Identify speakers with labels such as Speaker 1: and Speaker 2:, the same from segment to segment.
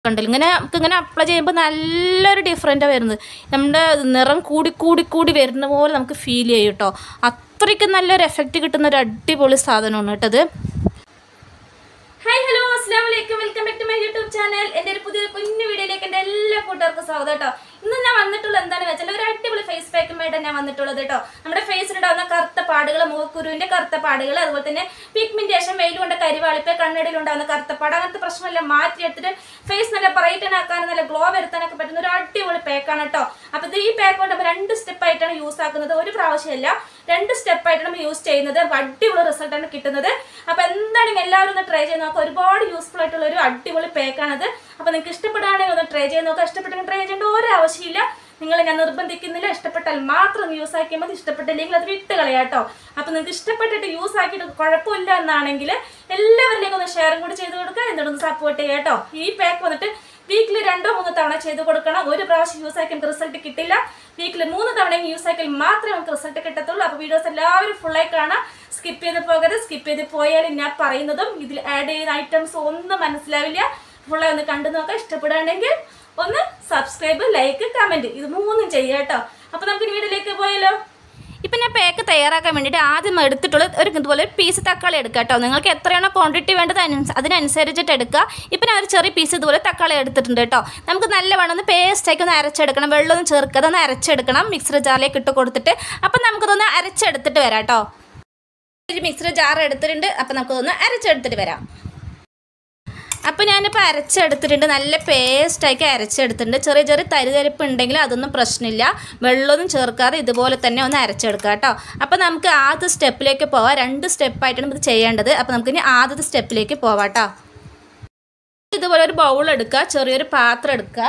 Speaker 1: കണ്ടില്ല ഇങ്ങനെ നമുക്ക് ഇങ്ങനെ അപ്ലൈ ചെയ്യുമ്പോൾ നല്ലൊരു ഡിഫറൻറ്റാണ് വരുന്നത് നമ്മുടെ നിറം കൂടി കൂടി കൂടി വരുന്ന പോലെ നമുക്ക് ഫീൽ ചെയ്യും കേട്ടോ അത്രയ്ക്ക് നല്ലൊരു എഫക്റ്റ് കിട്ടുന്ന ഒരു അടിപൊളി സാധനമാണ് കേട്ടത് ഹായ് ഹലോ അസ്സാം വലൈക്കും welcome back to my YouTube channel എൻ്റെ ഒരു പുതിയ കുഞ്ഞു വീഡിയോയിലേക്ക് എൻ്റെ എല്ലാ കൂട്ടുകാർക്കും സ്വാഗതം കേട്ടോ ഇന്ന് ഞാൻ വന്നിട്ടുള്ളത് എന്താണെന്ന് വെച്ചാൽ ഒരു അടിപൊളി ഫേസ് പാക്കുമായിട്ടാണ് ഞാൻ വന്നിട്ടുള്ളത് കേട്ടോ നമ്മുടെ ഫേസിലുണ്ടാകുന്ന കറുത്ത പാടുകൾ മുഖക്കുരുവിൻ്റെ കറുത്ത പാടുകൾ അതുപോലെ തന്നെ പിഗ്മെന്റേഷൻ വെയിൽ കൊണ്ട് കരിവാളിപ്പ് കണ്ണടിയിൽ ഉണ്ടാകുന്ന കറുത്ത പാട് അങ്ങനത്തെ പ്രശ്നമെല്ലാം മാറ്റിയെടുത്തിട്ട് ഫേസ് നല്ല ബ്രൈറ്റൻ ആക്കാനും നല്ല ഗ്ലോ വരുത്താനൊക്കെ പറ്റുന്ന ഒരു അടിപൊളി പാക്കാണ് കേട്ടോ അപ്പോൾ ഇത് ഈ പാക്ക് കൊണ്ട് നമ്മൾ രണ്ട് സ്റ്റെപ്പ് ആയിട്ടാണ് യൂസ് ആക്കുന്നത് ഒരു പ്രാവശ്യമല്ല രണ്ട് സ്റ്റെപ്പ് ആയിട്ട് നമ്മൾ യൂസ് ചെയ്യുന്നത് അപ്പോൾ അടിപൊളി റിസൾട്ടാണ് കിട്ടുന്നത് അപ്പോൾ എന്താണെങ്കിൽ എല്ലാവരും ഒന്ന് ട്രൈ ചെയ്ത് നോക്കുക ഒരുപാട് യൂസ്ഫുൾ ആയിട്ടുള്ള ഒരു അടിപൊളി പാക്കാണത് അപ്പോൾ നിങ്ങൾക്ക് ഇഷ്ടപ്പെടുകയാണെങ്കിൽ ഒന്ന് ട്രൈ ചെയ്ത് നോക്കുക ഇഷ്ടപ്പെട്ടെങ്കിൽ ട്രൈ ചെയ്യേണ്ട ഒരു ആവശ്യമില്ല നിങ്ങൾ ഞാൻ നിർബന്ധിക്കുന്നില്ല ഇഷ്ടപ്പെട്ടാൽ മാത്രം ഒന്ന് യൂസ് ആക്കിയാൽ മതി ഇഷ്ടപ്പെട്ടില്ലെങ്കിൽ അത് വിട്ട് കളയാട്ടോ അപ്പോൾ നിങ്ങൾക്ക് ഇഷ്ടപ്പെട്ടിട്ട് യൂസ് ആക്കിയിട്ട് കുഴപ്പമില്ല എന്നാണെങ്കിൽ എല്ലാവരിലേക്കും ഒന്ന് ഷെയറും കൂടി ചെയ്ത് കൊടുക്കുക എന്നിട്ടൊന്ന് സപ്പോർട്ട് ചെയ്യുക കേട്ടോ ഈ പാക്ക് വന്നിട്ട് വീക്കിലി രണ്ടോ മൂന്നോ തവണ ചെയ്ത് കൊടുക്കണം ഒരു പ്രാവശ്യം യൂസ് ആക്കിയാൽ നമുക്ക് റിസൾട്ട് കിട്ടില്ല വീക്കിലി മൂന്ന് തവണയും യൂസ് ആക്കിയാൽ മാത്രമേ നമുക്ക് റിസൾട്ട് കിട്ടത്തുള്ളൂ അപ്പോൾ വീഡിയോസ് എല്ലാവരും ഫുള്ളായി കാണാം സ്കിപ്പ് ചെയ്ത് പോകരുത് സ്കിപ്പ് ചെയ്ത് പോയാൽ ഞാൻ പറയുന്നതും ഇതിൽ ആഡ് ചെയ്യുന്ന ഐറ്റംസ് ഒന്നും മനസ്സിലാവില്ല ഫുള്ളായി ഒന്ന് കണ്ടു നോക്കാം ഇഷ്ടപ്പെടുകയാണെങ്കിൽ ഒന്ന് സബ്സ്ക്രൈബ് ലൈക്ക് കമൻറ്റ് ഇത് മൂന്നും ചെയ്യാം കേട്ടോ അപ്പോൾ നമുക്ക് ഇനി വീഡിയോയിലേക്ക് പോയാലോ ഇപ്പം ഞാൻ പാക്ക് തയ്യാറാക്കാൻ വേണ്ടിയിട്ട് ആദ്യം എടുത്തിട്ടുള്ള ഒരു ഇതുപോലെ ഒരു പീസ് തക്കാളി എടുക്കുക കേട്ടോ നിങ്ങൾക്ക് എത്രയാണോ ക്വാണ്ടിറ്റി വേണ്ടത് അതിനനുസ- അതിനനുസരിച്ചിട്ട് എടുക്കുക ഇപ്പം ഞാൻ ഒരു ചെറിയ പീസ് ഇതുപോലെ തക്കാളി എടുത്തിട്ടുണ്ട് കേട്ടോ നമുക്ക് നല്ലവണ്ണം ഒന്ന് പേസ്റ്റാക്കി ഒന്ന് അരച്ചെടുക്കണം വെള്ളമൊന്നും ചേർക്കാതെ ഒന്ന് അരച്ചെടുക്കണം മിക്സർ ജാറിലേക്ക് ഇട്ട് കൊടുത്തിട്ട് അപ്പം നമുക്കതൊന്ന് അരച്ചെടുത്തിട്ട് വരാം കേട്ടോ ഒരു മിക്സർ ജാർ എടുത്തിട്ടുണ്ട് അപ്പം നമുക്കതൊന്ന് അരച്ചെടുത്തിട്ട് വരാം അപ്പോൾ ഞാനിപ്പോൾ അരച്ചെടുത്തിട്ടുണ്ട് നല്ല പേസ്റ്റാക്കി അരച്ചെടുത്തിട്ടുണ്ട് ചെറിയ ചെറിയ തരിതരിപ്പ് ഉണ്ടെങ്കിൽ അതൊന്നും പ്രശ്നമില്ല വെള്ളമൊന്നും ചേർക്കാതെ ഇതുപോലെ തന്നെ ഒന്ന് അരച്ചെടുക്കുക കേട്ടോ അപ്പോൾ നമുക്ക് ആദ്യത്തെ സ്റ്റെപ്പിലേക്ക് പോവാം രണ്ട് സ്റ്റെപ്പായിട്ടാണ് ഇത് ചെയ്യേണ്ടത് അപ്പോൾ നമുക്കിനി ആദ്യത്തെ സ്റ്റെപ്പിലേക്ക് പോവാം കേട്ടോ ഇതുപോലെ ഒരു ബൗൾ എടുക്കുക ചെറിയൊരു പാത്രം എടുക്കുക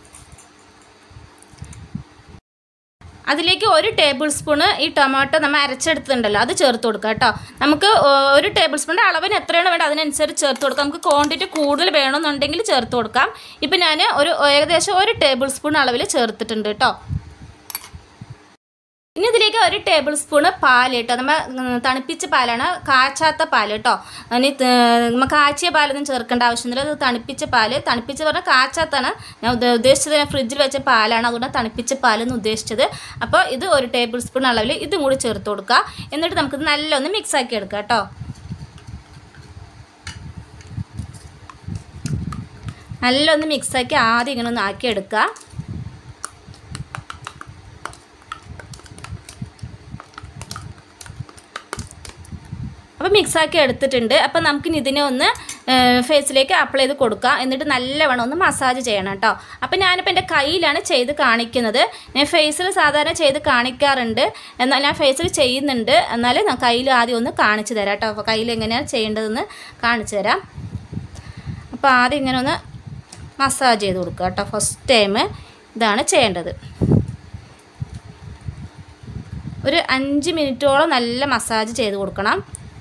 Speaker 1: അതിലേക്ക് ഒരു ടേബിൾ സ്പൂണ് ഈ ടൊമാറ്റോ നമ്മൾ അരച്ചെടുത്തിട്ടുണ്ടല്ലോ അത് ചേർത്ത് കൊടുക്കുക കേട്ടോ നമുക്ക് ഒ- ഒരു ടേബിൾ സ്പൂണിൻ്റെ അളവിന് എത്രയാണ് വേണ്ടത് അതിനനുസരിച്ച് ചേർത്ത് കൊടുക്കാം നമുക്ക് ക്വാണ്ടിറ്റി കൂടുതൽ വേണമെന്നുണ്ടെങ്കിൽ ചേർത്ത് കൊടുക്കാം ഇപ്പം ഞാൻ ഒരു ഏകദേശം ഒരു ടേബിൾ സ്പൂൺ അളവിൽ ചേർത്തിട്ടുണ്ട് കേട്ടോ ഇനി ഇതിലേക്ക് ഒരു ടേബിൾ സ്പൂണ് പാൽ കേട്ടോ നമ്മൾ ഉം, തണുപ്പിച്ച പാലാണ് കാച്ചാത്ത പാൽ കേട്ടോ ഇനി നമ്മൾ കാച്ചിയ പാലൊന്നും ചേർക്കേണ്ട ആവശ്യമൊന്നുമില്ല ഇത് തണുപ്പിച്ച പാല് തണുപ്പിച്ച് പറഞ്ഞാൽ കാച്ചാത്താണ് ഞാൻ ഉദ്ദ- ഉദ്ദേശിച്ചത് ഞാൻ ഫ്രിഡ്ജിൽ വെച്ച പാലാണ് അതുകൊണ്ട് തണുപ്പിച്ച പാലെന്ന് ഉദ്ദേശിച്ചത് അപ്പോൾ ഇത് ഒരു ടേബിൾ സ്പൂൺ അളവിൽ ഇതും കൂടി ചേർത്ത് കൊടുക്കുക എന്നിട്ട് നമുക്കിത് നല്ലൊന്ന് മിക്സ് ആക്കി എടുക്കാം കേട്ടോ നല്ലൊന്ന് മിക്സാക്കി ആദ്യം ഇങ്ങനെ ഒന്ന് ആക്കി എടുക്കുക അപ്പോൾ മിക്സാക്കി എടുത്തിട്ടുണ്ട് അപ്പോൾ നമുക്കിനി ഇതിനെ ഒന്ന് ഫേസിലേക്ക് അപ്ലൈ ചെയ്ത് കൊടുക്കാം എന്നിട്ട് നല്ലവണ്ണം ഒന്ന് മസാജ് ചെയ്യണം കേട്ടോ അപ്പോൾ ഞാനിപ്പോൾ എൻ്റെ കയ്യിലാണ് ചെയ്ത് കാണിക്കുന്നത് ഞാൻ ഫേസിൽ സാധാരണ ചെയ്ത് കാണിക്കാറുണ്ട് എന്നാൽ ഞാൻ ഫേസിൽ ചെയ്യുന്നുണ്ട് എന്നാൽ ഞാൻ കയ്യിൽ ആദ്യം ഒന്ന് കാണിച്ചു തരാം കേട്ടോ അപ്പോൾ കയ്യിൽ എങ്ങനെയാണ് ചെയ്യേണ്ടതെന്ന് കാണിച്ചു തരാം അപ്പോൾ ആദ്യം ഇങ്ങനെ ഒന്ന് മസാജ് ചെയ്ത് കൊടുക്കുക കേട്ടോ ഫസ്റ്റ് ടൈം ഇതാണ് ചെയ്യേണ്ടത് ഒരു അഞ്ച് മിനിറ്റോളം നല്ല മസാജ് ചെയ്ത് കൊടുക്കണം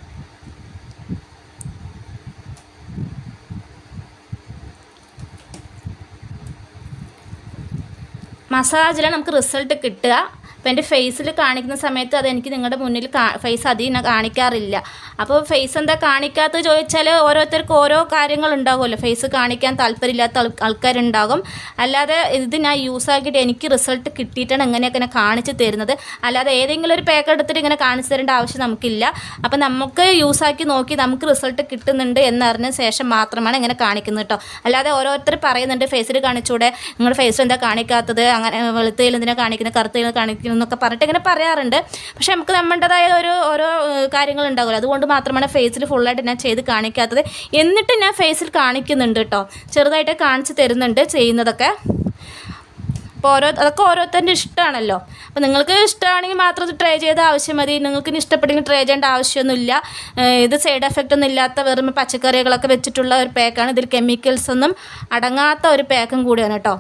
Speaker 1: മസാജിലാണ് നമുക്ക് റിസൾട്ട് കിട്ടുക അപ്പോൾ എൻ്റെ ഫേസിൽ കാണിക്കുന്ന സമയത്ത് അത് എനിക്ക് നിങ്ങളുടെ മുന്നിൽ ഫേസ് അധികം കാണിക്കാറില്ല അപ്പോൾ ഫേസ് എന്താ കാണിക്കാത്തത് ചോദിച്ചാൽ ഓരോരുത്തർക്കും ഓരോ കാര്യങ്ങൾ ഉണ്ടാകുമല്ലോ ഫേസ് കാണിക്കാൻ താല്പര്യമില്ലാത്ത ആൾ- ആൾക്കാരുണ്ടാകും അല്ലാതെ ഇത് ഞാൻ യൂസ് ആക്കിയിട്ട് എനിക്ക് റിസൾട്ട് കിട്ടിയിട്ടാണ് ഇങ്ങനെയൊക്കെ ഞാൻ കാണിച്ച് തരുന്നത് അല്ലാതെ ഏതെങ്കിലും ഒരു പാക്ക് എടുത്തിട്ട് ഇങ്ങനെ കാണിച്ചു തരേണ്ട ആവശ്യം നമുക്കില്ല അപ്പോൾ നമുക്ക് യൂസ് ആക്കി നോക്കി നമുക്ക് റിസൾട്ട് കിട്ടുന്നുണ്ട് എന്നറിഞ്ഞ ശേഷം മാത്രമാണ് ഇങ്ങനെ കാണിക്കുന്നത് കേട്ടോ അല്ലാതെ ഓരോരുത്തർ പറയുന്നുണ്ട് ഫേസിൽ കാണിച്ചൂടെ നിങ്ങളുടെ ഫേസ് എന്താ കാണിക്കാത്തത് അങ്ങനെ വെളുത്തയിൽ എന്തിനാ കാണിക്കുന്നത് കറുത്തയിൽ കാണിക്കുന്നു എന്നൊക്കെ പറഞ്ഞിട്ട് ഇങ്ങനെ പറയാറുണ്ട് പക്ഷെ നമുക്ക് നമ്മുടേതായ ഒരു ഓരോ ഏഹ്, കാര്യങ്ങളുണ്ടാകുമല്ലോ അതുകൊണ്ട് മാത്രമാണ് ഫേസിൽ ഫുള്ളായിട്ട് ഞാൻ ചെയ്ത് കാണിക്കാത്തത് എന്നിട്ട് ഞാൻ ഫേസിൽ കാണിക്കുന്നുണ്ട് കേട്ടോ ചെറുതായിട്ട് കാണിച്ച് തരുന്നുണ്ട് ചെയ്യുന്നതൊക്കെ അപ്പോൾ ഓരോ അതൊക്കെ ഓരോരുത്തരുടെ ഇഷ്ടമാണല്ലോ അപ്പോൾ നിങ്ങൾക്ക് ഇഷ്ടമാണെങ്കിൽ മാത്രം ഇത് ട്രൈ ചെയ്ത ആവശ്യം മതി നിങ്ങൾക്ക് ഇനി ഇഷ്ടപ്പെട്ടെങ്കിൽ ട്രൈ ചെയ്യേണ്ട ആവശ്യമൊന്നുമില്ല ഏഹ് ഇത് സൈഡ് എഫക്റ്റ് ഒന്നും ഇല്ലാത്ത വെറും പച്ചക്കറികളൊക്കെ വെച്ചിട്ടുള്ള ഒരു പാക്കാണ് ഇതിൽ കെമിക്കൽസ് ഒന്നും അടങ്ങാത്ത ഒരു പാക്കും കൂടിയാണ് കേട്ടോ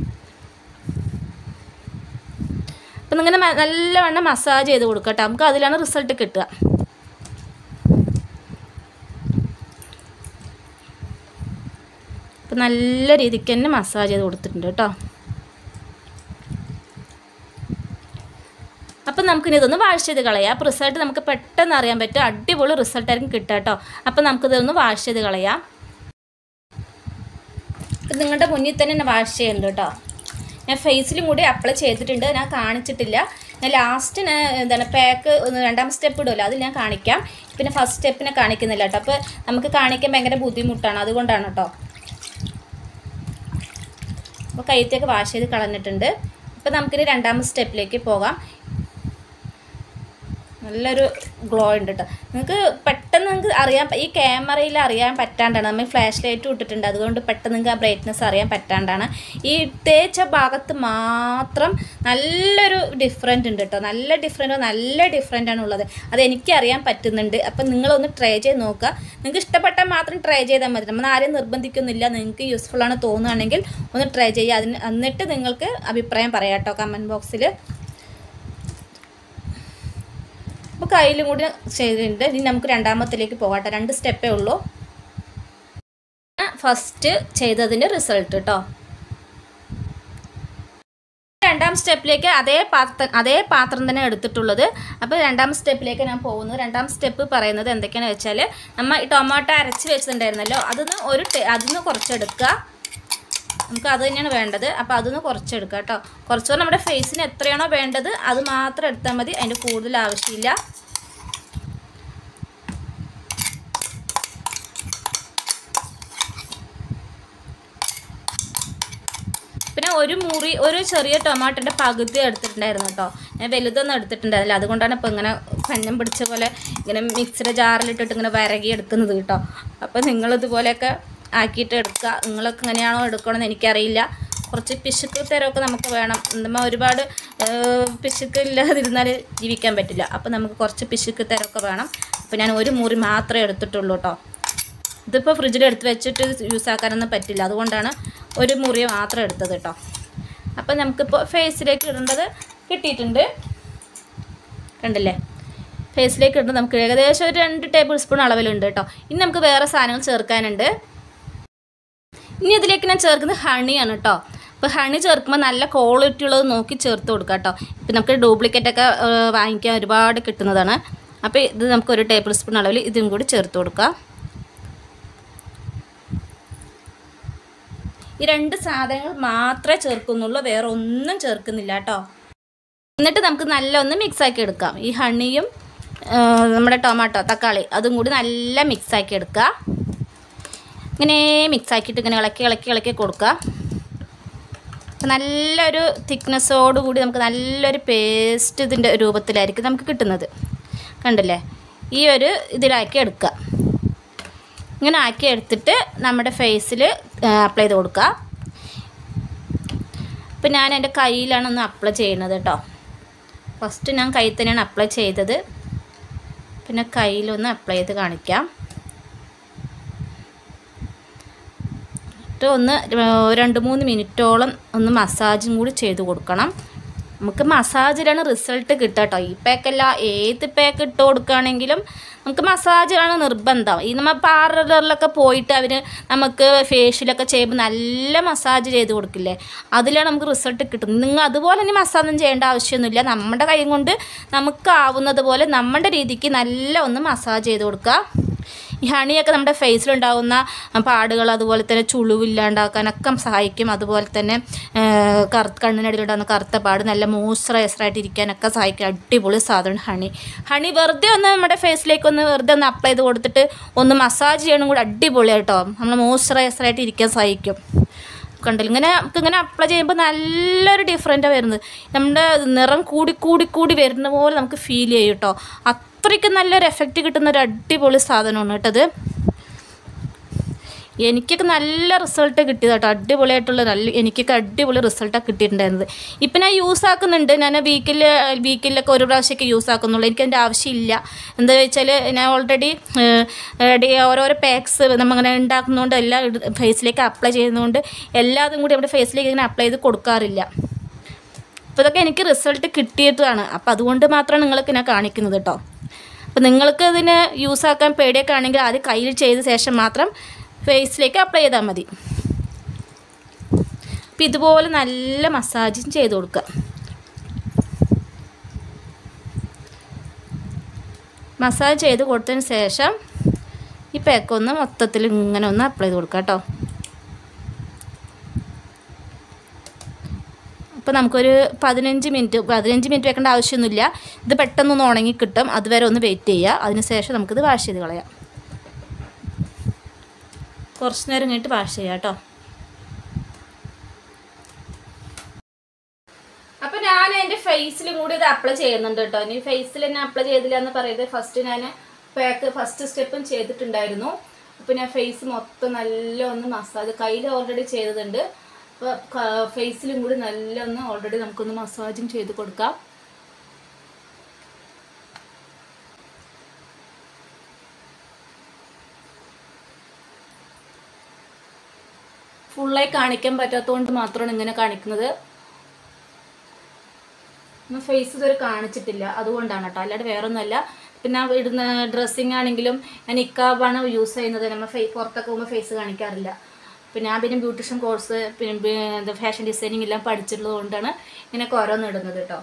Speaker 1: അപ്പം ഇങ്ങനെ മ- നല്ലവണ്ണം മസാജ് ചെയ്ത് കൊടുക്കുക കേട്ടോ നമുക്ക് അതിലാണ് റിസൾട്ട് കിട്ടുക അപ്പം നല്ല രീതിക്ക് തന്നെ മസാജ് ചെയ്ത് കൊടുത്തിട്ടുണ്ട് കേട്ടോ അപ്പം നമുക്കിനി ഇതൊന്ന് വാഷ് ചെയ്ത് കളയാം അപ്പോൾ റിസൾട്ട് നമുക്ക് പെട്ടെന്ന് അറിയാൻ പറ്റും അടിപൊളി റിസൾട്ടായിരിക്കും കിട്ടുക കേട്ടോ അപ്പം നമുക്കിതൊന്ന് വാഷ് ചെയ്ത് കളയാം ഇത് നിങ്ങളുടെ മുന്നിൽ തന്നെ ഞാൻ വാഷ് ചെയ്യുന്നുണ്ട് കേട്ടോ ഞാൻ ഫേസിലും കൂടി അപ്ലൈ ചെയ്തിട്ടുണ്ട് ഞാൻ കാണിച്ചിട്ടില്ല ഞാൻ ലാസ്റ്റ് ഞാൻ എന്താണ് പാക്ക് രണ്ടാം സ്റ്റെപ്പ് ഇടുമല്ലോ അത് ഞാൻ കാണിക്കാം പിന്നെ ഫസ്റ്റ് സ്റ്റെപ്പിനെ കാണിക്കുന്നില്ല കേട്ടോ അപ്പോൾ നമുക്ക് കാണിക്കാൻ ഭയങ്കര ബുദ്ധിമുട്ടാണ് അതുകൊണ്ടാണ് കേട്ടോ അപ്പോൾ കൈത്തൊക്കെ വാഷ് ചെയ്ത് കളഞ്ഞിട്ടുണ്ട് അപ്പോൾ നമുക്കിനി രണ്ടാമത്തെ സ്റ്റെപ്പിലേക്ക് പോകാം നല്ലൊരു ഗ്ലോ ഉണ്ട് കേട്ടോ നിങ്ങൾക്ക് പെട്ടെന്ന് നിങ്ങൾക്ക് അറിയാൻ പ- ഈ ക്യാമറയിൽ അറിയാൻ പറ്റാണ്ടാണ് നമ്മൾ ഫ്ലാഷ് ലൈറ്റ് ഇട്ടിട്ടുണ്ട് അതുകൊണ്ട് പെട്ടെന്ന് നിങ്ങൾക്ക് ആ ബ്രൈറ്റ്നസ് അറിയാൻ പറ്റാണ്ടാണ് ഈ തേച്ച ഭാഗത്ത് മാത്രം നല്ലൊരു ഡിഫറെൻ്റ് ഉണ്ട് കേട്ടോ നല്ല ഡിഫറെൻ്റ് നല്ല ഡിഫറെൻ്റ് ആണ് ഉള്ളത് അത് എനിക്ക് അറിയാൻ പറ്റുന്നുണ്ട് അപ്പം നിങ്ങളൊന്ന് ട്രൈ ചെയ്ത് നോക്കുക നിങ്ങൾക്ക് ഇഷ്ടപ്പെട്ടാൽ മാത്രം ട്രൈ ചെയ്താൽ മതി നമ്മൾ ആരെയും നിർബന്ധിക്കുന്നില്ല നിങ്ങൾക്ക് യൂസ്ഫുൾ ആണ് തോന്നുകയാണെങ്കിൽ ഒന്ന് ട്രൈ ചെയ്യുക അതിന് എന്നിട്ട് നിങ്ങൾക്ക് അഭിപ്രായം പറയാം കേട്ടോ കമൻറ്റ് ബോക്സിൽ അപ്പോൾ കയ്യിലും കൂടി ചെയ്തിട്ടുണ്ട് ഇനി നമുക്ക് രണ്ടാമത്തിലേക്ക് പോകാട്ടെ രണ്ട് സ്റ്റെപ്പേ ഉള്ളൂ ഫസ്റ്റ് ചെയ്തതിൻ്റെ റിസൾട്ട് കേട്ടോ രണ്ടാം സ്റ്റെപ്പിലേക്ക് അതേ പാത്രം അതേ പാത്രം തന്നെ എടുത്തിട്ടുള്ളത് അപ്പോൾ രണ്ടാം സ്റ്റെപ്പിലേക്ക് ഞാൻ പോകുന്നത് രണ്ടാം സ്റ്റെപ്പ് പറയുന്നത് എന്തൊക്കെയാണെന്ന് വെച്ചാൽ നമ്മൾ ഈ ടൊമാറ്റോ അരച്ച് വെച്ചിട്ടുണ്ടായിരുന്നല്ലോ അതിന്ന് ഒരു ടേ- അതിന്ന് കുറച്ചെടുക്കുക നമുക്ക് അത് തന്നെയാണ് വേണ്ടത് അപ്പോൾ അതൊന്ന് കുറച്ചെടുക്കുക കേട്ടോ കുറച്ചുകൂടെ നമ്മുടെ ഫേസിന് എത്രയാണോ വേണ്ടത് അത് മാത്രം എടുത്താൽ മതി അതിൻ്റെ കൂടുതൽ ആവശ്യമില്ല പിന്നെ ഒരു മുറി ഒരു ചെറിയ ടൊമാറ്റോൻ്റെ പകുതി എടുത്തിട്ടുണ്ടായിരുന്നു കേട്ടോ ഞാൻ വലുതൊന്നും എടുത്തിട്ടുണ്ടായിരുന്നില്ല അതുകൊണ്ടാണ് ഇപ്പോൾ ഇങ്ങനെ കഞ്ഞം പിടിച്ച പോലെ ഇങ്ങനെ മിക്സിയുടെ ജാറിലിട്ടിട്ട് ഇങ്ങനെ വരകി എടുക്കുന്നത് കേട്ടോ അപ്പോൾ നിങ്ങളിതുപോലെയൊക്കെ ആക്കിയിട്ട് എടുക്കുക നിങ്ങളൊക്കെ എങ്ങനെയാണോ എടുക്കണമെന്ന് എനിക്കറിയില്ല കുറച്ച് പിശുക്ക് തരമൊക്കെ നമുക്ക് വേണം നമ്മൾ ഒരുപാട് ഏഹ്, പിശുക്ക് ഇല്ലാതിരുന്നാൽ ജീവിക്കാൻ പറ്റില്ല അപ്പോൾ നമുക്ക് കുറച്ച് പിശുക്ക് തരമൊക്കെ വേണം അപ്പോൾ ഞാൻ ഒരു മുറി മാത്രമേ എടുത്തിട്ടുള്ളൂ കേട്ടോ ഇതിപ്പോൾ ഫ്രിഡ്ജിൽ എടുത്ത് വെച്ചിട്ട് യൂസ് ആക്കാനൊന്നും പറ്റില്ല അതുകൊണ്ടാണ് ഒരു മുറി മാത്രം എടുത്തത് കേട്ടോ അപ്പം നമുക്കിപ്പോൾ ഫേസിലേക്ക് ഇടേണ്ടത് കിട്ടിയിട്ടുണ്ട് കണ്ടില്ലേ ഫേസിലേക്ക് ഇടുന്നത് നമുക്ക് ഏകദേശം ഒരു രണ്ട് ടേബിൾ സ്പൂൺ അളവിലുണ്ട് കേട്ടോ ഇനി നമുക്ക് വേറെ സാധനങ്ങൾ ചേർക്കാനുണ്ട് ഇനി ഇതിലേക്ക് ഞാൻ ചേർക്കുന്നത് ഹണിയാണ് കേട്ടോ അപ്പോൾ ഹണി ചേർക്കുമ്പോൾ നല്ല ക്വാളിറ്റി ഉള്ളത് നോക്കി ചേർത്ത് കൊടുക്കുക കേട്ടോ ഇപ്പം നമുക്ക് ഡ്യൂപ്ലിക്കേറ്റ് ഒക്കെ ഏഹ്, വാങ്ങിക്കാൻ ഒരുപാട് കിട്ടുന്നതാണ് അപ്പോൾ ഇത് നമുക്ക് ഒരു ടേബിൾ സ്പൂൺ അളവിൽ ഇതും കൂടി ചേർത്ത് കൊടുക്കുക ഈ രണ്ട് സാധനങ്ങൾ മാത്രമേ ചേർക്കുന്നുള്ളൂ വേറെ ഒന്നും ചേർക്കുന്നില്ല കേട്ടോ എന്നിട്ട് നമുക്ക് നല്ല ഒന്ന് മിക്സ് ആക്കി എടുക്കാം ഈ ഹണിയും ആ, നമ്മുടെ ടൊമാറ്റോ തക്കാളി അതും കൂടി നല്ല മിക്സ് ആക്കി എടുക്കുക ഇങ്ങനെ മിക്സ് ആക്കിയിട്ട് ഇങ്ങനെ ഇളക്കി ഇളക്കി ഇളക്കി കൊടുക്കുക അപ്പം നല്ലൊരു തിക്നെസ്സോട് കൂടി നമുക്ക് നല്ലൊരു പേസ്റ്റ് ഇതിൻ്റെ രൂപത്തിലായിരിക്കും നമുക്ക് കിട്ടുന്നത് കണ്ടില്ലേ ഈ ഒരു ഇതിലാക്കി എടുക്കുക ഇങ്ങനെ ആക്കി എടുത്തിട്ട് നമ്മുടെ ഫേസിൽ അപ്ലൈ ചെയ്ത് കൊടുക്കുക ഇപ്പം ഞാൻ എൻ്റെ കയ്യിലാണ് ഒന്ന് അപ്ലൈ ചെയ്യുന്നത് കേട്ടോ ഫസ്റ്റ് ഞാൻ കയ്യിൽ തന്നെയാണ് അപ്ലൈ ചെയ്തത് പിന്നെ കയ്യിലൊന്ന് അപ്ലൈ ചെയ്ത് കാണിക്കാം എന്നിട്ട് ഒന്ന് രണ്ട് മൂന്ന് മിനിറ്റോളം ഒന്ന് മസാജും കൂടി ചെയ്ത് കൊടുക്കണം നമുക്ക് മസാജിലാണ് റിസൾട്ട് കിട്ടുക കേട്ടോ ഈ പാക്കല്ല ഏത് പാക്ക് ഇട്ട് കൊടുക്കുകയാണെങ്കിലും നമുക്ക് മസാജിലാണ് നിർബന്ധം ഈ നമ്മൾ പാർലറിലൊക്കെ പോയിട്ട് അവർ നമുക്ക് ഫേഷ്യലൊക്കെ ചെയ്യുമ്പോൾ നല്ല മസാജ് ചെയ്ത് കൊടുക്കില്ലേ അതിലാണ് നമുക്ക് റിസൾട്ട് കിട്ടുന്നത് നിങ്ങൾ അതുപോലെ തന്നെ മസാജൊന്നും ചെയ്യേണ്ട ആവശ്യമൊന്നുമില്ല നമ്മുടെ കൈ കൊണ്ട് നമുക്കാവുന്നത് പോലെ നമ്മുടെ രീതിക്ക് നല്ല ഒന്ന് മസാജ് ചെയ്ത് കൊടുക്കുക ഈ ഹണിയൊക്കെ നമ്മുടെ ഫേസിലുണ്ടാകുന്ന പാടുകൾ അതുപോലെ തന്നെ ചുളിവില്ലാണ്ടാക്കാനൊക്കെ സഹായിക്കും അതുപോലെ തന്നെ കറുത്ത കണ്ണിനടിയിലുണ്ടാകുന്ന കറുത്ത പാട് നല്ല മോയ്സ്ചറൈസറായിട്ട് ഇരിക്കാനൊക്കെ സഹായിക്കും അടിപൊളി സാധനം ഹണി ഹണി വെറുതെ ഒന്ന് നമ്മുടെ ഫേസിലേക്ക് ഒന്ന് വെറുതെ ഒന്ന് അപ്ലൈ ചെയ്ത് കൊടുത്തിട്ട് ഒന്ന് മസാജ് ചെയ്യണം കൂടി അടിപൊളിയായിട്ടോ നമ്മൾ മോയ്സ്ചറൈസറായിട്ട് ഇരിക്കാൻ സഹായിക്കും കണ്ടില്ല ഇങ്ങനെ നമുക്ക് ഇങ്ങനെ അപ്ലൈ ചെയ്യുമ്പോൾ നല്ലൊരു ഡിഫറൻറ്റാണ് വരുന്നത് നമ്മുടെ നിറം കൂടി കൂടി കൂടി വരുന്ന പോലെ നമുക്ക് ഫീൽ ചെയ്യും കേട്ടോ അത്രയ്ക്ക് നല്ലൊരു എഫക്റ്റ് കിട്ടുന്ന ഒരു അടിപൊളി സാധനമാണ് കേട്ടത് എനിക്കൊക്കെ നല്ല റിസൾട്ട് കിട്ടിയത് കേട്ടോ അടിപൊളിയായിട്ടുള്ള നല്ല എനിക്കൊക്കെ അടിപൊളി റിസൾട്ടാണ് കിട്ടിയിട്ടുണ്ടായിരുന്നത് ഇപ്പം ഞാൻ യൂസ് ആക്കുന്നുണ്ട് ഞാൻ വീക്കിൽ വീക്കിലൊക്കെ ഒരു പ്രാവശ്യമൊക്കെ യൂസ് ആക്കുന്നുള്ളൂ എനിക്കതിൻ്റെ ആവശ്യമില്ല എന്താ വെച്ചാൽ ഞാൻ ഓൾറെഡി ഓരോരോ പാക്സ് നമ്മങ്ങനെ ഉണ്ടാക്കുന്നതുകൊണ്ട് എല്ലാം ഫേസിലേക്ക് അപ്ലൈ ചെയ്യുന്നതുകൊണ്ട് എല്ലാതും കൂടി നമ്മുടെ ഫേസിലേക്ക് ഇങ്ങനെ അപ്ലൈ ചെയ്ത് കൊടുക്കാറില്ല അപ്പോൾ ഇതൊക്കെ എനിക്ക് റിസൾട്ട് കിട്ടിയതാണ് അപ്പോൾ അതുകൊണ്ട് മാത്രമാണ് നിങ്ങൾക്ക് ഞാൻ കാണിക്കുന്നത് കേട്ടോ അപ്പോൾ നിങ്ങൾക്ക് ഇതിന് യൂസ് ആക്കാൻ പേടിയൊക്കെ ആണെങ്കിൽ ആദ്യം കയ്യിൽ ചെയ്ത ശേഷം മാത്രം ഫേസിലേക്ക് അപ്ലൈ ചെയ്താൽ മതി അപ്പോൾ ഇതുപോലെ നല്ല മസാജും ചെയ്ത് കൊടുക്കുക മസാജ് ചെയ്ത് കൊടുത്തതിന് ശേഷം ഈ പേക്കൊന്ന് മൊത്തത്തിൽ ഇങ്ങനെ ഒന്ന് അപ്ലൈ ചെയ്ത് കൊടുക്കുക കേട്ടോ അപ്പോൾ നമുക്കൊരു പതിനഞ്ച് മിനിറ്റ് പതിനഞ്ച് മിനിറ്റ് വെക്കേണ്ട ആവശ്യമൊന്നുമില്ല ഇത് പെട്ടെന്നൊന്ന് ഉണങ്ങി കിട്ടും അതുവരെ ഒന്ന് വെയിറ്റ് ചെയ്യുക അതിന് ശേഷം നമുക്കിത് വാഷ് ചെയ്ത് കളയാം കുറച്ച് നേരം കഴിഞ്ഞിട്ട് വാഷ് ചെയ്യാം കേട്ടോ അപ്പോൾ ഞാൻ എൻ്റെ ഫേസിലും കൂടി ഇത് അപ്ലൈ ചെയ്യുന്നുണ്ട് കേട്ടോ ഇനി ഫേസിൽ തന്നെ അപ്ലൈ ചെയ്തില്ല എന്ന് പറയുന്നത് ഫസ്റ്റ് ഞാൻ പാക്ക് ഫസ്റ്റ് സ്റ്റെപ്പും ചെയ്തിട്ടുണ്ടായിരുന്നു അപ്പോൾ ഞാൻ ഫേസ് മൊത്തം നല്ല ഒന്ന് മസാജ് കയ്യിൽ ഓൾറെഡി ചെയ്തതുണ്ട് അപ്പോൾ ഫേസിലും കൂടി നല്ല ഒന്ന് ഓൾറെഡി നമുക്കൊന്ന് മസാജും ചെയ്ത് കൊടുക്കാം ഫുള്ളായി കാണിക്കാൻ പറ്റാത്തതുകൊണ്ട് മാത്രമാണ് ഇങ്ങനെ കാണിക്കുന്നത് ഫേസ് ഇതുവരെ കാണിച്ചിട്ടില്ല അതുകൊണ്ടാണ് കേട്ടോ അല്ലാണ്ട് വേറെ ഒന്നുമല്ല പിന്നെ ഇടുന്ന ഡ്രസ്സിങ് ആണെങ്കിലും ഞാൻ ഇക്കാബാണ് യൂസ് ചെയ്യുന്നത് നമ്മൾ ഫേ പുറത്തൊക്കെ പോകുമ്പോൾ ഫേസ് കാണിക്കാറില്ല പിന്നെ ഞാൻ പിന്നെ ബ്യൂട്ടീഷ്യൻ കോഴ്സ് പിന്നെ എന്താ ഫാഷൻ ഡിസൈനിങ് എല്ലാം പഠിച്ചിട്ടുള്ളത് കൊണ്ടാണ് ഇങ്ങനെയൊക്കെ ഓരോന്ന് ഇടുന്നത് കേട്ടോ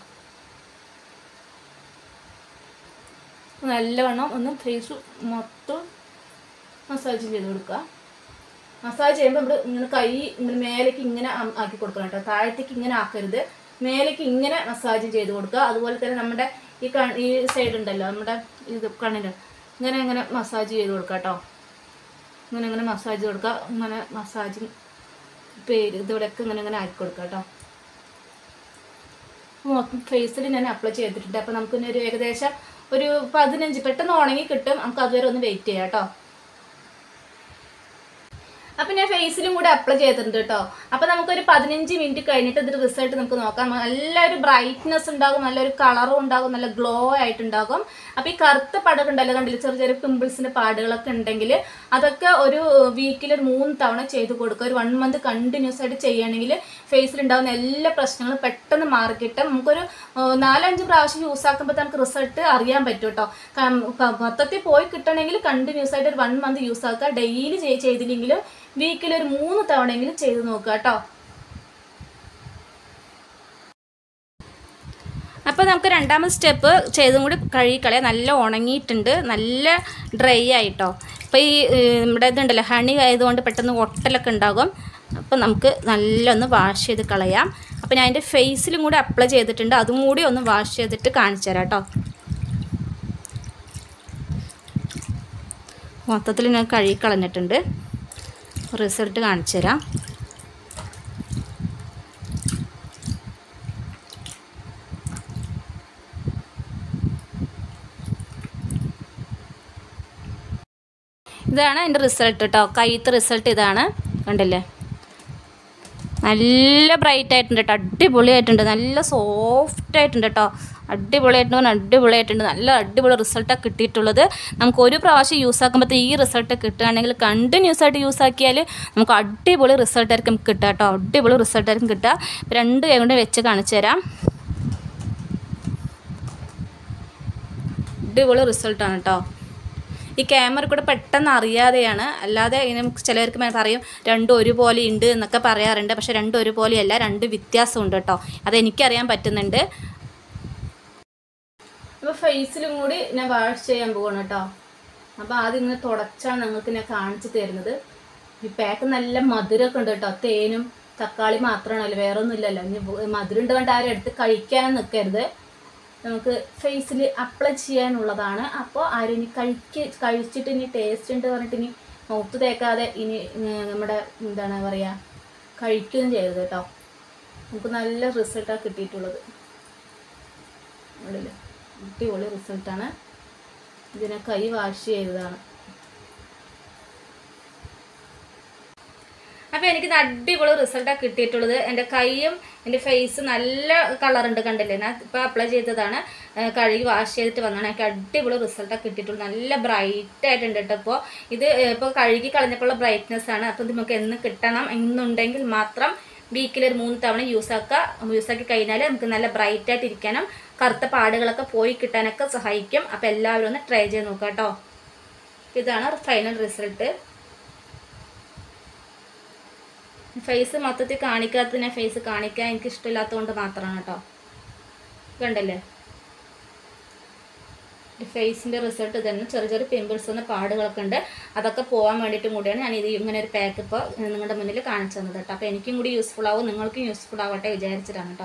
Speaker 1: നല്ലവണ്ണം ഒന്ന് ഫേസ് മൊത്തം മസാജ് ചെയ്ത് കൊടുക്കുക മസാജ് ചെയ്യുമ്പോൾ നമ്മൾ ഇങ്ങനെ കൈ ഇങ്ങനെ മേലേക്ക് ഇങ്ങനെ ആം- ആക്കി കൊടുക്കണം കേട്ടോ താഴത്തേക്ക് ഇങ്ങനെ ആക്കരുത് മേലേക്ക് ഇങ്ങനെ മസാജ് ചെയ്ത് കൊടുക്കുക അതുപോലെ തന്നെ നമ്മുടെ ഈ കൺ ഈ സൈഡ് ഉണ്ടല്ലോ നമ്മുടെ ഇത് കണ്ണിന് ഇങ്ങനെ ഇങ്ങനെ മസാജ് ചെയ്ത് കൊടുക്കുക കേട്ടോ ഇങ്ങനെ ഇങ്ങനെ മസാജ് കൊടുക്കുക ഇങ്ങനെ മസാജ് പേര് ഇതിവിടെയൊക്കെ ഇങ്ങനെ ഇങ്ങനെ ആക്കി കൊടുക്കുക കേട്ടോ മൊത്തം ഫേസിൽ ഞാൻ അപ്ലൈ ചെയ്തിട്ടുണ്ട് അപ്പോൾ നമുക്ക് ഇനി ഒരു ഏകദേശം ഒരു പതിനഞ്ച് പെട്ടെന്ന് ഉണങ്ങി കിട്ടും നമുക്ക് അതുവരെ ഒന്ന് വെയിറ്റ് ചെയ്യാം കേട്ടോ അപ്പം ഞാൻ ഫേസിലും കൂടെ അപ്ലൈ ചെയ്തിട്ടുണ്ട് കേട്ടോ അപ്പം നമുക്കൊരു പതിനഞ്ച് മിനിറ്റ് കഴിഞ്ഞിട്ട് ഇതിന്റെ റിസൾട്ട് നമുക്ക് നോക്കാം നല്ലൊരു ബ്രൈറ്റ്നെസ് ഉണ്ടാകും നല്ലൊരു കളറും ഉണ്ടാകും നല്ല ഗ്ലോ ആയിട്ടുണ്ടാകും അപ്പം ഈ കറുത്ത പടം ഉണ്ടല്ലോ കണ്ടില്ല ചെറിയ ചെറിയ പിമ്പിൾസിന്റെ പാടുകളൊക്കെ ഉണ്ടെങ്കിൽ അതൊക്കെ ഒരു വീക്കിൽ ഒരു മൂന്ന് തവണ ചെയ്ത് കൊടുക്കുക ഒരു വൺ മന്ത് കണ്ടിന്യൂസ് ആയിട്ട് ചെയ്യുകയാണെങ്കിൽ ഫേസിൽ ഉണ്ടാകുന്ന എല്ലാ പ്രശ്നങ്ങളും പെട്ടെന്ന് മാറിക്കിട്ടും നമുക്കൊരു ഏഹ്, നാലഞ്ച് പ്രാവശ്യം യൂസ് ആക്കുമ്പോൾ നമുക്ക് റിസൾട്ട് അറിയാൻ പറ്റും കേട്ടോ മൊത്തത്തിൽ പോയി കിട്ടണമെങ്കിൽ കണ്ടിന്യൂസ് ആയിട്ട് ഒരു വൺ മന്ത് യൂസ് ആക്കുക ഡെയിലി ചെയ്തില്ലെങ്കിൽ വീക്കിൽ ഒരു മൂന്ന് തവണയെങ്കിലും ചെയ്ത് നോക്കുക കേട്ടോ അപ്പോൾ നമുക്ക് രണ്ടാമത്തെ സ്റ്റെപ്പ് ചെയ്തും കൂടി കഴുകിക്കളയാം നല്ല ഉണങ്ങിയിട്ടുണ്ട് നല്ല ഡ്രൈ ആയിട്ടോ അപ്പോൾ ഈ ഏഹ്, നമ്മുടെ ഇതുണ്ടല്ലോ ഹണി ആയതുകൊണ്ട് പെട്ടെന്ന് ഒട്ടലൊക്കെ ഉണ്ടാകും അപ്പോൾ നമുക്ക് നല്ലൊന്ന് വാഷ് ചെയ്ത് കളയാം അപ്പോൾ ഞാൻ എൻ്റെ ഫേസിലും കൂടി അപ്ലൈ ചെയ്തിട്ടുണ്ട് അതും കൂടി ഒന്ന് വാഷ് ചെയ്തിട്ട് കാണിച്ചു തരാം കേട്ടോ മൊത്തത്തിൽ ഞാൻ കഴുകി കളഞ്ഞിട്ടുണ്ട് റിസൾട്ട് കാണിച്ചു തരാം ഇതാണ് എൻ്റെ റിസൾട്ട് കേട്ടോ കയ്യത്തെ റിസൾട്ട് ഇതാണ് കണ്ടില്ലേ നല്ല ബ്രൈറ്റ് ആയിട്ടുണ്ട് കേട്ടോ അടിപൊളിയായിട്ടുണ്ട് നല്ല സോഫ്റ്റ് ആയിട്ടുണ്ട് കേട്ടോ അടിപൊളിയായിട്ടുണ്ട് പറഞ്ഞാൽ അടിപൊളിയായിട്ടുണ്ട് നല്ല അടിപൊളി റിസൾട്ടാണ് കിട്ടിയിട്ടുള്ളത് നമുക്ക് ഒരു പ്രാവശ്യം യൂസ് ആക്കുമ്പോഴത്തെ ഈ റിസൾട്ട് കിട്ടുകയാണെങ്കിൽ കണ്ടിന്യൂസ് ആയിട്ട് യൂസ് ആക്കിയാൽ നമുക്ക് അടിപൊളി റിസൾട്ടായിരിക്കും കിട്ടുക കേട്ടോ അടിപൊളി റിസൾട്ടായിരിക്കും കിട്ടുക ഇപ്പം രണ്ട് കൈ കൊണ്ട് വെച്ച് കാണിച്ചു തരാം അടിപൊളി റിസൾട്ടാണ് കേട്ടോ ഈ ക്യാമറ കൂടെ പെട്ടെന്ന് അറിയാതെയാണ് അല്ലാതെ ഇങ്ങനെ നമുക്ക് ചിലവർക്ക് മേ- പറയും രണ്ടും ഒരുപോലെ ഉണ്ട് എന്നൊക്കെ പറയാറുണ്ട് പക്ഷെ രണ്ടും ഒരുപോലെയല്ല രണ്ട് വ്യത്യാസമുണ്ട് കേട്ടോ അതെനിക്കറിയാൻ പറ്റുന്നുണ്ട് അപ്പോൾ ഫേസിലും കൂടി ഞാൻ വാഷ് ചെയ്യാൻ പോവാണ് കേട്ടോ അപ്പോൾ ആദ്യം ഇങ്ങനെ തുടച്ചാണ് നിങ്ങൾക്ക് ഞാൻ കാണിച്ചു തരുന്നത് ഈ പാക്ക് നല്ല മധുരമൊക്കെ ഉണ്ട് കേട്ടോ തേനും തക്കാളി മാത്രമാണല്ലോ വേറെ ഒന്നും ഇല്ലല്ലോ ഇനി മധുരം ഉണ്ട് കണ്ട് ആരും എടുത്ത് കഴിക്കാനും നിൽക്കരുത് നമുക്ക് ഫേസിൽ അപ്ലൈ ചെയ്യാനുള്ളതാണ് അപ്പോൾ ആരും ഇനി കഴിക്ക് കഴിച്ചിട്ട് ഇനി ടേസ്റ്റ് ഉണ്ട് പറഞ്ഞിട്ട് ഇനി മുഖത്ത് തേക്കാതെ ഇനി ഉം, നമ്മുടെ എന്താണ് പറയുക കഴിക്കുകയും ചെയ്യരുത് കേട്ടോ നമുക്ക് നല്ല റിസൾട്ടാണ് കിട്ടിയിട്ടുള്ളത് ഉള്ളിൽ അടിപൊളി റിസൾട്ടാണ് ഇതിനെ കൈ വാഷ് ചെയ്തതാണ് അപ്പോൾ എനിക്ക് ഇത് അടിപൊളി റിസൾട്ടാണ് കിട്ടിയിട്ടുള്ളത് എൻ്റെ കൈയും എൻ്റെ ഫേസ് നല്ല കളറുണ്ട് കണ്ടില്ലേ ഞാൻ ഇപ്പോൾ അപ്ലൈ ചെയ്തതാണ് ഏഹ് കഴുകി വാഷ് ചെയ്തിട്ട് വന്നതാണ് എനിക്ക് അടിപൊളി റിസൾട്ടാണ് കിട്ടിയിട്ടുള്ളത് നല്ല ബ്രൈറ്റ് ആയിട്ടുണ്ട് കേട്ടോ ഇപ്പോൾ ഇത് ഇപ്പോൾ കഴുകി കളഞ്ഞപ്പോഴുള്ള ബ്രൈറ്റ്നെസ് ആണ് അപ്പോൾ ഇത് നമുക്ക് എന്ന് കിട്ടണം എന്നുണ്ടെങ്കിൽ മാത്രം വീക്കിൽ ഒരു മൂന്ന് തവണ യൂസ് ആക്കുക യൂസ് ആക്കി കഴിഞ്ഞാൽ നമുക്ക് നല്ല ബ്രൈറ്റ് ആയിട്ട് ഇരിക്കാനും കറുത്ത പാടുകളൊക്കെ പോയി കിട്ടാനൊക്കെ സഹായിക്കും അപ്പോൾ എല്ലാവരും ഒന്ന് ട്രൈ ചെയ്ത് നോക്കാം കേട്ടോ ഇതാണ് ഫൈനൽ റിസൾട്ട് ഫേസ് മൊത്തത്തിൽ കാണിക്കാത്തതിനെ ഫേസ് കാണിക്കാൻ എനിക്ക് ഇഷ്ടമില്ലാത്തതുകൊണ്ട് മാത്രമാണ് കേട്ടോ കണ്ടല്ലേ ഫേസിൻ്റെ റിസൾട്ട് തന്നെ ചെറിയ ചെറിയ പിമ്പിൾസ് എന്ന പാടുകളൊക്കെ ഉണ്ട് അതൊക്കെ പോകാൻ വേണ്ടിയിട്ടും കൂടിയാണ് ഞാൻ ഇത് ഇങ്ങനെ ഒരു പാക്ക് ഇപ്പോൾ നിങ്ങളുടെ മുന്നിൽ കാണിച്ചു തന്നത് കേട്ടോ അപ്പോൾ എനിക്കും കൂടി യൂസ്ഫുൾ ആവും നിങ്ങൾക്കും യൂസ്ഫുൾ ആവട്ടെ വിചാരിച്ചിട്ടാണ് കേട്ടോ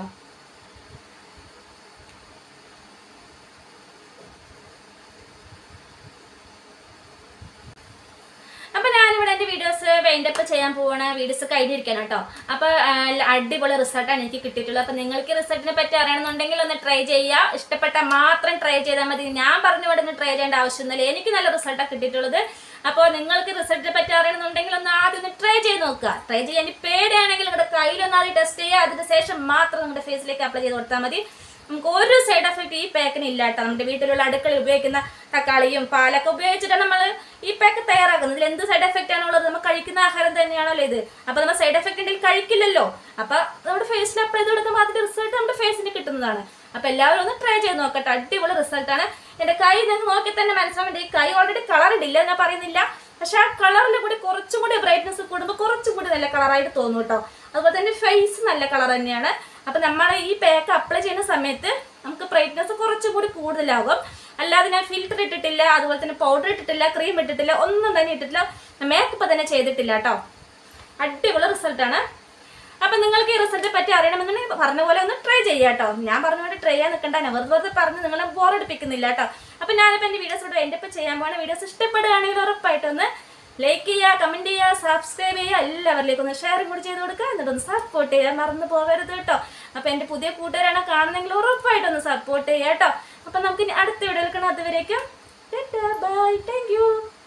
Speaker 1: അപ്പൊ ഞാനിവിടെ എന്റെ വീഡിയോസ് വൈൻഡപ്പ് ചെയ്യാൻ പോവാണ് വീഡിയോസ് കഴിഞ്ഞിരിക്കണം കേട്ടോ അപ്പൊ ആ, അടിപൊളി റിസൾട്ടാണ് എനിക്ക് കിട്ടിയിട്ടുള്ളത് അപ്പൊ നിങ്ങൾക്ക് റിസൾട്ടിനെ പറ്റി അറിയണമെന്നുണ്ടെങ്കിൽ ഒന്ന് ട്രൈ ചെയ്യുക ഇഷ്ടപ്പെട്ടാൽ മാത്രം ട്രൈ ചെയ്താൽ മതി ഞാൻ പറഞ്ഞ പോലെ ട്രൈ ചെയ്യേണ്ട ആവശ്യമൊന്നുമില്ല എനിക്ക് നല്ല റിസൾട്ടാണ് കിട്ടിയിട്ടുള്ളത് അപ്പോൾ നിങ്ങൾക്ക് റിസൾട്ടിനെ പറ്റി അറിയണമെന്നുണ്ടെങ്കിൽ ഒന്ന് ആദ്യം ഒന്ന് ട്രൈ ചെയ്ത് നോക്കുക ട്രൈ ചെയ്യാൻ ഇനി പേടിയാണെങ്കിൽ നിങ്ങളുടെ കയ്യിലൊന്ന് ആദ്യം ടെസ്റ്റ് ചെയ്യുക അതിന് ശേഷം മാത്രം നിങ്ങളുടെ ഫേസിലേക്ക് അപ്ലൈ ചെയ്ത് കൊടുത്താൽ മതി നമുക്ക് ഒരു സൈഡ് എഫക്റ്റ് ഈ പാക്കിന് ഇല്ല കേട്ടോ നമ്മുടെ വീട്ടിലുള്ള അടുക്കളയിൽ ഉപയോഗിക്കുന്ന തക്കാളിയും പാലൊക്കെ ഉപയോഗിച്ചിട്ടാണ് നമ്മൾ ഈ പാക്ക് തയ്യാറാക്കുന്നത് ഇതിൽ എന്ത് സൈഡ് എഫക്റ്റ് ആണോ ഉള്ളത് നമ്മൾ കഴിക്കുന്ന ആഹാരം തന്നെയാണല്ലോ ഇത് അപ്പൊ നമ്മൾ സൈഡ് എഫക്റ്റ് ഉണ്ടെങ്കിൽ കഴിക്കില്ലല്ലോ അപ്പൊ നമ്മുടെ ഫേസിൽ അപ്ലൈ ചെയ്ത് കൊടുക്കുമ്പോൾ അതിന്റെ റിസൾട്ട് നമ്മുടെ ഫേസിന് കിട്ടുന്നതാണ് അപ്പൊ എല്ലാവരും ഒന്ന് ട്രൈ ചെയ്ത് നോക്കട്ടെ അടിപൊളി റിസൾട്ടാണ് എന്റെ കൈ നിങ്ങൾക്ക് നോക്കി തന്നെ മനസ്സിലാവേണ്ടി ഈ കൈ ഓൾറെഡി കളർ ഇടില്ല ഞാൻ പറയുന്നില്ല പക്ഷെ ആ കളറിൽ കൂടി കുറച്ചും കൂടി ബ്രൈറ്റ്നസ് കൂടുമ്പോൾ കുറച്ചും കൂടി നല്ല കളറായിട്ട് തോന്നും കേട്ടോ അതുപോലെ തന്നെ ഫേസ് നല്ല കളർ തന്നെയാണ് അപ്പൊ നമ്മൾ ഈ പാക്ക് അപ്ലൈ ചെയ്യുന്ന സമയത്ത് നമുക്ക് ബ്രൈറ്റ്നസ് കുറച്ചും കൂടി കൂടുതലാകും അല്ലാതെ ഞാൻ ഫിൽറ്റർ ഇട്ടിട്ടില്ല അതുപോലെ തന്നെ പൗഡർ ഇട്ടിട്ടില്ല ക്രീം ഇട്ടിട്ടില്ല ഒന്നും തന്നെ ഇട്ടിട്ടില്ല മേക്കപ്പ് തന്നെ ചെയ്തിട്ടില്ല കേട്ടോ അടിപൊളി റിസൾട്ടാണ് അപ്പൊ നിങ്ങൾക്ക് ഈ റിസൾട്ട് പറ്റി അറിയണമെന്നുണ്ടെങ്കിൽ പറഞ്ഞ പോലെ ഒന്ന് ട്രൈ ചെയ്യാം കേട്ടോ ഞാൻ പറഞ്ഞ പോലെ ട്രൈ ചെയ്യാൻ നിൽക്കണ്ട ഞാൻ വെറുതെ വെറുതെ പറഞ്ഞ് നിങ്ങളെ ബോറടിപ്പിക്കുന്നില്ല കേട്ടോ അപ്പൊ ഞാനിപ്പോ എന്റെ വീഡിയോസ് ഇവിടെ എൻ്റെ ഇപ്പം ചെയ്യാൻ പോകുന്ന വീഡിയോസ് ഇഷ്ടപ്പെടുകയാണെങ്കിൽ ഉറപ്പായിട്ടൊന്ന് ലൈക്ക് ചെയ്യുക കമന്റ് ചെയ്യുക സബ്സ്ക്രൈബ് ചെയ്യുക എല്ലാവരിലേക്കും ഒന്ന് ഷെയറും കൂടി ചെയ്ത് കൊടുക്കുക എന്നിട്ടൊന്ന് സപ്പോർട്ട് ചെയ്യാൻ മറന്നു പോകരുത് കേട്ടോ അപ്പൊ എന്റെ പുതിയ കൂട്ടുകാരാണ് കാണുന്നെങ്കിൽ ഉറപ്പായിട്ടൊന്ന് സപ്പോർട്ട് ചെയ്യുക കേട്ടോ അപ്പൊ നമുക്ക് ഇനി അടുത്ത വീഡിയോയിൽ കാണാം അതുവരേക്കും ബൈ താങ്ക് യു